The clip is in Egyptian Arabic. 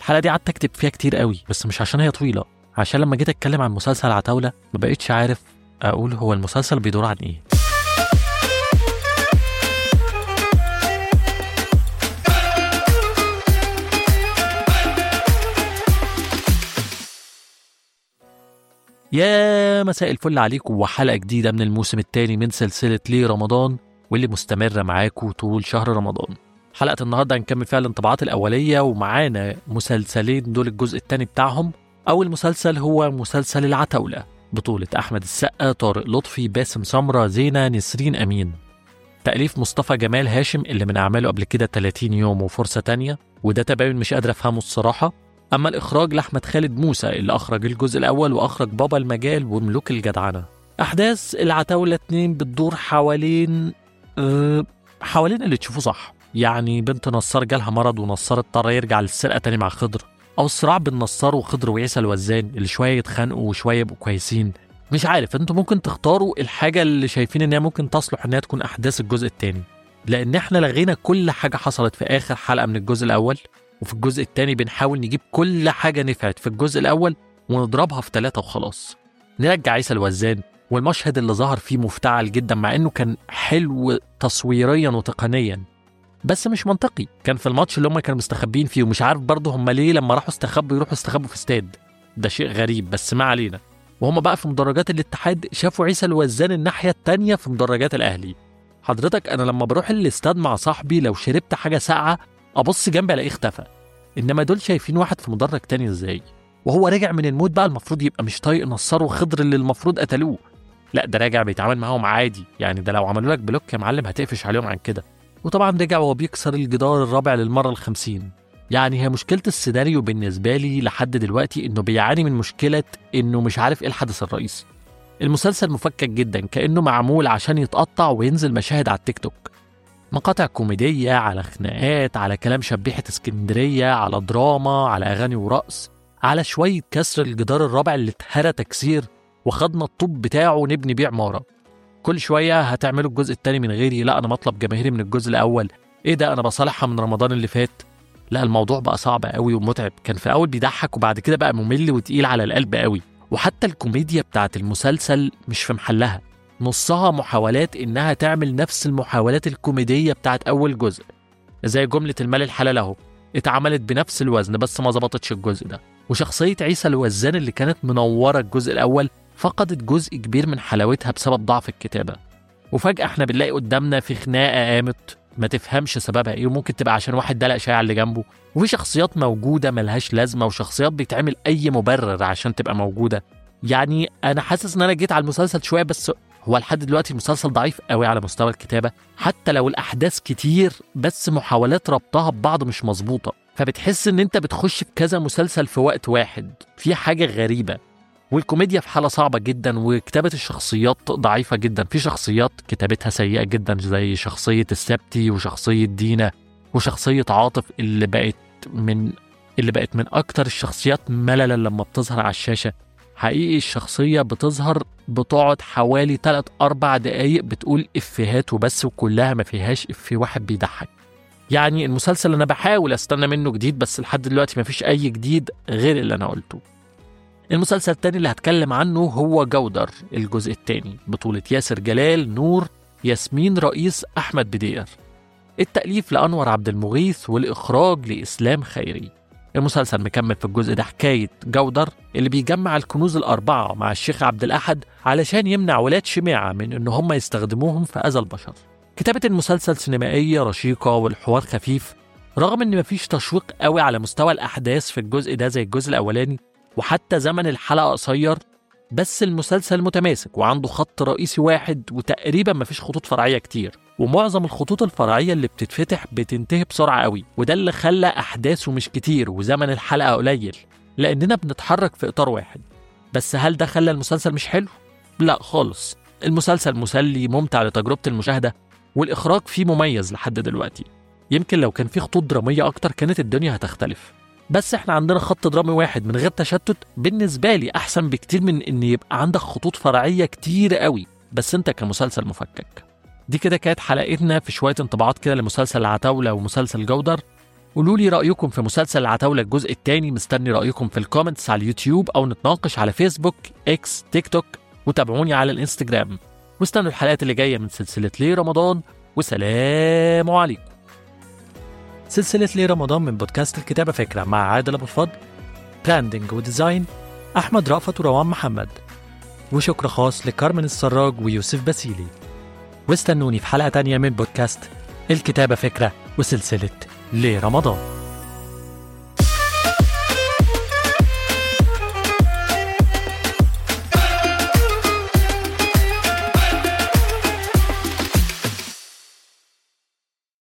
الحلقه دي قعدت اكتب فيها كتير قوي بس مش عشان هي طويله عشان لما جيت اتكلم عن مسلسل عتاوله ما بقتش عارف اقول هو المسلسل بيدور عن ايه يا مساء الفل عليكم وحلقة جديدة من الموسم الثاني من سلسلة ليه رمضان واللي مستمرة معاكم طول شهر رمضان حلقة النهاردة هنكمل فيها الانطباعات الأولية ومعانا مسلسلين دول الجزء الثاني بتاعهم أول مسلسل هو مسلسل العتاولة بطولة أحمد السقا طارق لطفي باسم سمرة زينة نسرين أمين تأليف مصطفى جمال هاشم اللي من أعماله قبل كده 30 يوم وفرصة تانية وده تباين مش قادر أفهمه الصراحة أما الإخراج لأحمد خالد موسى اللي أخرج الجزء الأول وأخرج بابا المجال وملوك الجدعنة أحداث العتاولة اتنين بتدور حوالين أه حوالين اللي تشوفه صح يعني بنت نصار جالها مرض ونصار اضطر يرجع للسرقة تاني مع خضر أو الصراع بين نصار وخضر وعيسى الوزان اللي شوية يتخانقوا وشوية يبقوا كويسين مش عارف انتوا ممكن تختاروا الحاجة اللي شايفين ان هي ممكن تصلح ان هي تكون أحداث الجزء التاني لأن احنا لغينا كل حاجة حصلت في آخر حلقة من الجزء الأول وفي الجزء الثاني بنحاول نجيب كل حاجة نفعت في الجزء الأول ونضربها في ثلاثة وخلاص نرجع عيسى الوزان والمشهد اللي ظهر فيه مفتعل جدا مع انه كان حلو تصويريا وتقنيا بس مش منطقي كان في الماتش اللي هم كانوا مستخبين فيه ومش عارف برضه هم ليه لما راحوا استخبوا يروحوا استخبوا في استاد ده شيء غريب بس ما علينا وهم بقى في مدرجات الاتحاد شافوا عيسى الوزان الناحية التانية في مدرجات الأهلي حضرتك أنا لما بروح الاستاد مع صاحبي لو شربت حاجة ساقعة ابص جنبي الاقيه اختفى انما دول شايفين واحد في مدرج تاني ازاي وهو راجع من الموت بقى المفروض يبقى مش طايق نصار وخضر اللي المفروض قتلوه لا ده راجع بيتعامل معاهم عادي يعني ده لو عملوا لك بلوك يا معلم هتقفش عليهم عن كده وطبعا رجع وهو بيكسر الجدار الرابع للمره الخمسين يعني هي مشكلة السيناريو بالنسبة لي لحد دلوقتي إنه بيعاني من مشكلة إنه مش عارف إيه الحدث الرئيسي. المسلسل مفكك جدا كأنه معمول عشان يتقطع وينزل مشاهد على التيك توك. مقاطع كوميدية على خناقات على كلام شبيحة اسكندرية على دراما على أغاني ورقص على شوية كسر الجدار الرابع اللي اتهرى تكسير وخدنا الطوب بتاعه ونبني بيه عمارة كل شوية هتعملوا الجزء التاني من غيري لا أنا مطلب جماهيري من الجزء الأول إيه ده أنا بصالحها من رمضان اللي فات لا الموضوع بقى صعب قوي ومتعب كان في الأول بيضحك وبعد كده بقى ممل وتقيل على القلب قوي وحتى الكوميديا بتاعت المسلسل مش في محلها نصها محاولات إنها تعمل نفس المحاولات الكوميدية بتاعت أول جزء زي جملة المال الحلال أهو اتعملت بنفس الوزن بس ما ظبطتش الجزء ده وشخصية عيسى الوزان اللي كانت منورة الجزء الأول فقدت جزء كبير من حلاوتها بسبب ضعف الكتابة وفجأة احنا بنلاقي قدامنا في خناقة قامت ما تفهمش سببها ايه وممكن تبقى عشان واحد دلق شاي على اللي جنبه وفي شخصيات موجودة ملهاش لازمة وشخصيات بيتعمل أي مبرر عشان تبقى موجودة يعني أنا حاسس إن أنا جيت على المسلسل شوية بس هو لحد دلوقتي المسلسل ضعيف قوي على مستوى الكتابة حتى لو الأحداث كتير بس محاولات ربطها ببعض مش مظبوطة فبتحس إن أنت بتخش في كذا مسلسل في وقت واحد في حاجة غريبة والكوميديا في حالة صعبة جدا وكتابة الشخصيات ضعيفة جدا في شخصيات كتابتها سيئة جدا زي شخصية السبتي وشخصية دينا وشخصية عاطف اللي بقت من اللي بقت من أكتر الشخصيات مللا لما بتظهر على الشاشة حقيقي الشخصية بتظهر بتقعد حوالي 3 أربع دقايق بتقول إفيهات وبس وكلها ما فيهاش إفيه واحد بيضحك يعني المسلسل أنا بحاول أستنى منه جديد بس لحد دلوقتي ما فيش أي جديد غير اللي أنا قلته المسلسل التاني اللي هتكلم عنه هو جودر الجزء التاني بطولة ياسر جلال نور ياسمين رئيس أحمد بدير التأليف لأنور عبد المغيث والإخراج لإسلام خيري المسلسل مكمل في الجزء ده حكاية جودر اللي بيجمع الكنوز الأربعة مع الشيخ عبد الأحد علشان يمنع ولاد شميعة من إن هم يستخدموهم في أذى البشر كتابة المسلسل سينمائية رشيقة والحوار خفيف رغم إن مفيش تشويق قوي على مستوى الأحداث في الجزء ده زي الجزء الأولاني وحتى زمن الحلقة قصير بس المسلسل متماسك وعنده خط رئيسي واحد وتقريبا مفيش خطوط فرعية كتير ومعظم الخطوط الفرعية اللي بتتفتح بتنتهي بسرعة قوي وده اللي خلى أحداثه مش كتير وزمن الحلقة قليل لأننا بنتحرك في إطار واحد بس هل ده خلى المسلسل مش حلو؟ لا خالص المسلسل مسلي ممتع لتجربة المشاهدة والإخراج فيه مميز لحد دلوقتي يمكن لو كان في خطوط درامية أكتر كانت الدنيا هتختلف بس احنا عندنا خط درامي واحد من غير تشتت بالنسبة لي أحسن بكتير من إن يبقى عندك خطوط فرعية كتير قوي بس أنت كمسلسل مفكك دي كده كانت حلقتنا في شوية انطباعات كده لمسلسل العتاولة ومسلسل جودر قولوا لي رأيكم في مسلسل العتاولة الجزء الثاني مستني رأيكم في الكومنتس على اليوتيوب أو نتناقش على فيسبوك إكس تيك توك وتابعوني على الإنستجرام واستنوا الحلقات اللي جاية من سلسلة ليه رمضان وسلام عليكم سلسلة ليه رمضان من بودكاست الكتابة فكرة مع عادل أبو الفضل براندنج وديزاين أحمد رأفت وروان محمد وشكر خاص لكارمن السراج ويوسف باسيلي واستنوني في حلقة تانية من بودكاست الكتابة فكرة وسلسلة ليه رمضان